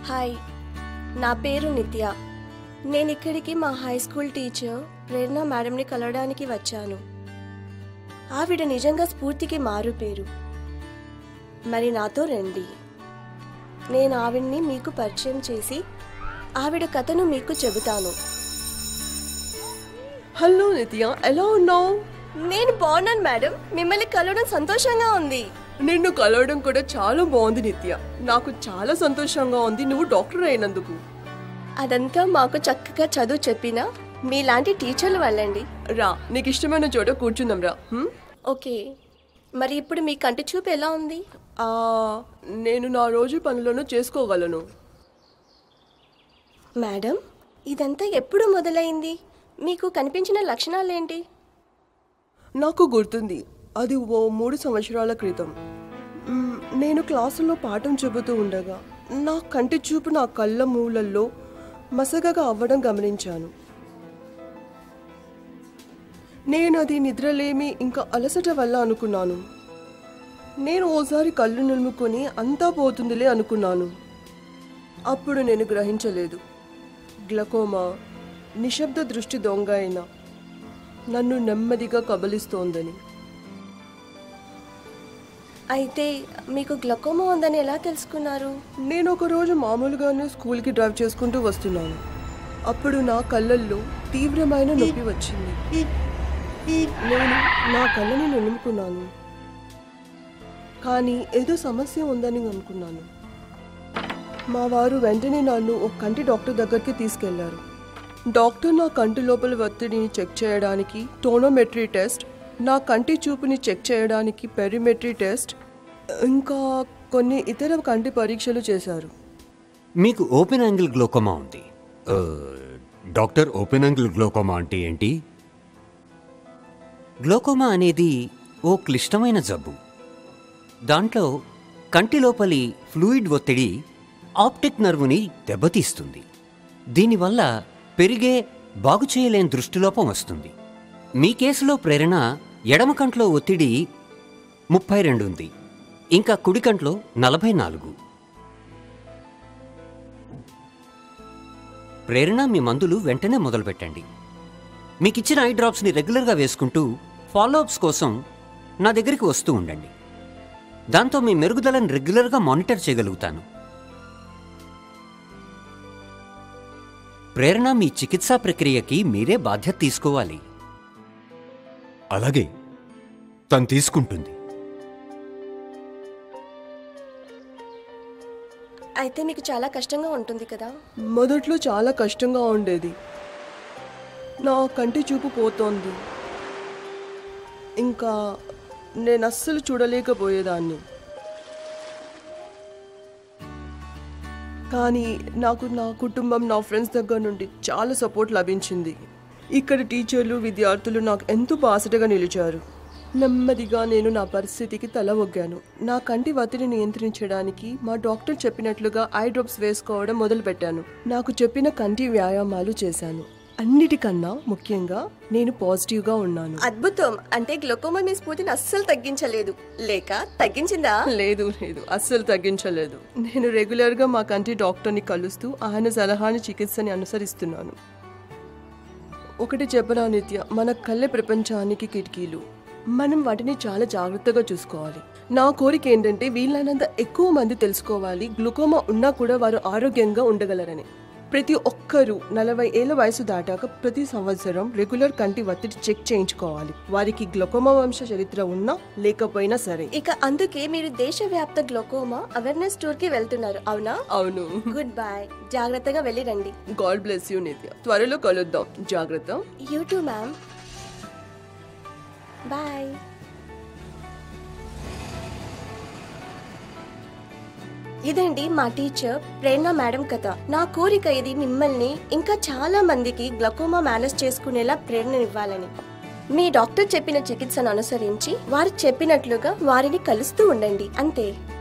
Hi నా పేరు నిత్య నేను ఇక్కడికి మా హై స్కూల్ టీచర్ ప్రేరణ మేడంని కలవడానికి వచ్చాను ఆవిడ నిజంగా స్ఫూర్తికి మారు పేరు మరి నాతో రండి నేను ఆవిడ్ని మీకు పరిచయం చేసి ఆవిడ కథను మీకు చెబుతాను హలో నిత్య ఎలా ఉన్నావు నేను బాగున్నాను మేడం మిమ్మల్ని కలవడం సంతోషంగా ఉంది నిన్ను కలవడం కూడా చాలా బాగుంది నిత్య నాకు చాలా సంతోషంగా ఉంది నువ్వు డాక్టర్ అయినందుకు అదంతా మాకు చక్కగా చదువు చెప్పిన మీలాంటి టీచర్లు వెళ్ళండి రా నీకు ఇష్టమైన చోట కూర్చుందాం రా హ్మ్? ఓకే మరి ఇప్పుడు మీ కంటి చూపు ఎలా ఉంది ఆ, నేను నా రోజు పనులను చేసుకోగలను మేడం ఇదంతా ఎప్పుడు మొదలైంది మీకు కనిపించిన లక్షణాలేంటి నాకు గుర్తుంది అది ఓ మూడు సంవత్సరాల క్రితం మ్, నేను క్లాసులో పాఠం చెబుతూ ఉండగా నా కంటి చూపు నా కళ్ళ మూలల్లో మసగగా అవ్వడం గమనించాను నేను అది నిద్రలేమి ఇంకా అలసట వల్ల అనుకున్నాను నేను ఓసారి కళ్ళు నిలుముకొని అంతా పోతుందిలే అనుకున్నాను అప్పుడు నేను గ్రహించలేదు గ్లకోమా నిశ్శబ్ద దృష్టి దొంగ అయిన నన్ను నెమ్మదిగా కబలిస్తోందని అయితే మీకు గ్లకోమా ఉందని ఎలా తెలుసుకున్నారు నేను ఒక రోజు మామూలుగానే స్కూల్కి డ్రైవ్ చేసుకుంటూ వస్తున్నాను అప్పుడు నా కళ్ళల్లో తీవ్రమైన నొప్పి వచ్చింది నేను నా కళ్ళని నిలుముకున్నాను కానీ ఏదో సమస్య ఉందని అనుకున్నాను మా వారు వెంటనే నన్ను ఒక కంటి డాక్టర్ దగ్గరికి తీసుకెళ్లారు డాక్టర్ నా కంటి లోపల ఒత్తిడిని చెక్ చేయడానికి టోనోమెట్రీ టెస్ట్ నా కంటి చూపుని చెక్ చేయడానికి పెరిమెట్రీ టెస్ట్ ఇంకా కొన్ని ఇతర కంటి పరీక్షలు చేశారు మీకు ఓపెన్ యాంగిల్ గ్లోకోమా ఉంది ఆ, డాక్టర్ ఓపెన్ యాంగిల్ గ్లోకోమా అంటే ఏంటి గ్లోకోమా అనేది ఓ క్లిష్టమైన జబ్బు దాంట్లో కంటి లోపలి ఫ్లూయిడ్ ఒత్తిడి ఆప్టిక్ నర్వుని దెబ్బతీస్తుంది దీనివల్ల పెరిగే బాగు చేయలేని దృష్టిలోపం వస్తుంది మీ కేసులో ప్రేరణ ఎడమ కంట్లో ఒత్తిడి ముప్పై రెండు ఉంది ఇంకా కుడి కంట్లో నలభై నాలుగు ప్రేరణ మీ మందులు వెంటనే మొదలుపెట్టండి మీకు ఇచ్చిన ఐ డ్రాప్స్ని రెగ్యులర్గా వేసుకుంటూ ఫాలోఅప్స్ కోసం నా దగ్గరికి వస్తూ ఉండండి దాంతో మీ మెరుగుదలను రెగ్యులర్గా మానిటర్ చేయగలుగుతాను ప్రేరణ మీ చికిత్సా ప్రక్రియకి మీరే బాధ్యత తీసుకోవాలి అలాగే తను తీసుకుంటుంది అయితే మీకు చాలా కష్టంగా ఉంటుంది కదా మొదట్లో చాలా కష్టంగా ఉండేది నా కంటి చూపు పోతోంది ఇంకా నేను అస్సలు చూడలేకపోయేదాన్ని కానీ నాకు నా కుటుంబం నా ఫ్రెండ్స్ దగ్గర నుండి చాలా సపోర్ట్ లభించింది ఇక్కడ టీచర్లు విద్యార్థులు నాకు ఎంతో బాసటగా నిలిచారు నెమ్మదిగా నేను నా పరిస్థితికి తల ఒగ్గాను నా కంటి ఒత్తిడి నియంత్రించడానికి మా డాక్టర్ చెప్పినట్లుగా ఐ డ్రాప్స్ వేసుకోవడం మొదలుపెట్టాను నాకు చెప్పిన కంటి వ్యాయామాలు చేశాను అన్నిటికన్నా ముఖ్యంగా నేను పాజిటివ్గా ఉన్నాను అద్భుతం అంటే గ్లకోమా మీ స్ఫూర్తిని అస్సలు తగ్గించలేదు లేక తగ్గించిందా లేదు లేదు అస్సలు తగ్గించలేదు నేను రెగ్యులర్గా మా కంటి డాక్టర్ని కలుస్తూ ఆయన సలహాని చికిత్సని అనుసరిస్తున్నాను ఒకటి చెప్పనా నిత్య మన కళ్ళే ప్రపంచానికి కిటికీలు మనం వాటిని చాలా జాగ్రత్తగా చూసుకోవాలి నా కోరిక ఏంటంటే వీళ్ళైనంత ఎక్కువ మంది తెలుసుకోవాలి గ్లూకోమా ఉన్నా కూడా వారు ఆరోగ్యంగా ఉండగలరని ప్రతి ఒక్కరూ నలభై ఏళ్ల వయసు దాటాక ప్రతి సంవత్సరం రెగ్యులర్ కంటి ఒత్తిడి చెక్ చేయించుకోవాలి వారికి గ్లకోమా వంశ చరిత్ర ఉన్నా లేకపోయినా సరే ఇక అందుకే మీరు దేశవ్యాప్త గ్లకోమా అవేర్నెస్ టూర్ కి వెళ్తున్నారు అవునా అవును గుడ్ బై జాగ్రత్తగా వెళ్ళి రండి గాడ్ బ్లెస్ యూ నిత్య త్వరలో కలుద్దాం జాగ్రత్త యూ టూ మ్యామ్ బాయ్ ఇదండి మా టీచర్ ప్రేరణ మేడం కథ నా కోరిక ఇది మిమ్మల్ని ఇంకా చాలా మందికి గ్లకోమా మేనేజ్ చేసుకునేలా ప్రేరణనివ్వాలని మీ డాక్టర్ చెప్పిన చికిత్సను అనుసరించి వారు చెప్పినట్లుగా వారిని కలుస్తూ ఉండండి అంతే